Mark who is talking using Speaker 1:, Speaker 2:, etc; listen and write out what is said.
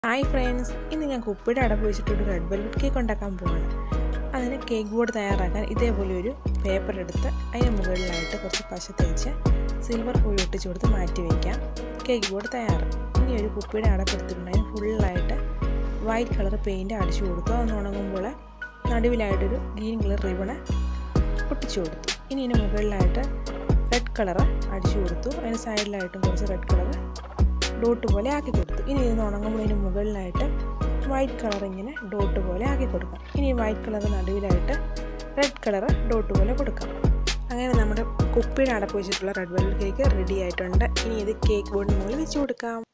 Speaker 1: hi friends ഇന്ന് ഞാൻ കുപ്പിയുടെ അടപ്പ് വെച്ചിട്ടൊരു റെഡ് വെൽവെറ്റ് കേക്ക് ഉണ്ടാക്കാൻ പോവാണ് അതിന് കേക്ക് ബോർഡ് തയ്യാറാക്കാൻ ഇതേപോലെ ഒരു പേപ്പർ എടുത്ത് അതിന് മുകളിലായിട്ട് കുറച്ച് പശ തേച്ച് സിൽവർ ഫോയിൽ ഒട്ടിച്ച് കൊടുത്ത് മാറ്റി വയ്ക്കാം കേക്ക് ബോർഡ് തയ്യാറ് ഇനി ഒരു കുപ്പിയുടെ അടപ്പ് എടുത്തിട്ടുണ്ട് അതിന് ഫുള്ളായിട്ട് വൈറ്റ് കളർ പെയിൻറ്റ് അടിച്ചു കൊടുത്തു അതൊന്ന് ഉണങ്ങുമ്പോൾ നടുവിലായിട്ടൊരു ഗ്രീൻ കളർ റിബണ് ഒട്ടിച്ചു കൊടുത്തു ഇനി ഇതിന് മുകളിലായിട്ട് റെഡ് കളറ് അടിച്ചു കൊടുത്തു അതിന് സൈഡിലായിട്ടും കുറച്ച് റെഡ് കളറ് ഡോട്ട് പോലെ ആക്കി കൊടുത്തു ഇനി ഇത് ഉണങ്ങുമ്പോൾ ഇതിന് മുകളിലായിട്ട് വൈറ്റ് കളർ ഇങ്ങനെ ഡോട്ട് പോലെ ആക്കി കൊടുക്കാം ഇനി വൈറ്റ് കളർ നടുവിലായിട്ട് റെഡ് കളർ ഡോട്ട് പോലെ കൊടുക്കാം അങ്ങനെ നമ്മുടെ കുപ്പിയുടെ അടപ്പ് വെച്ചിട്ടുള്ള റെഡ് വെൽവെറ്റ് കേക്ക് റെഡി ആയിട്ടുണ്ട് ഇനി ഇത് കേക്ക് ബോർഡിന് മുകളിൽ വെച്ച് കൊടുക്കാം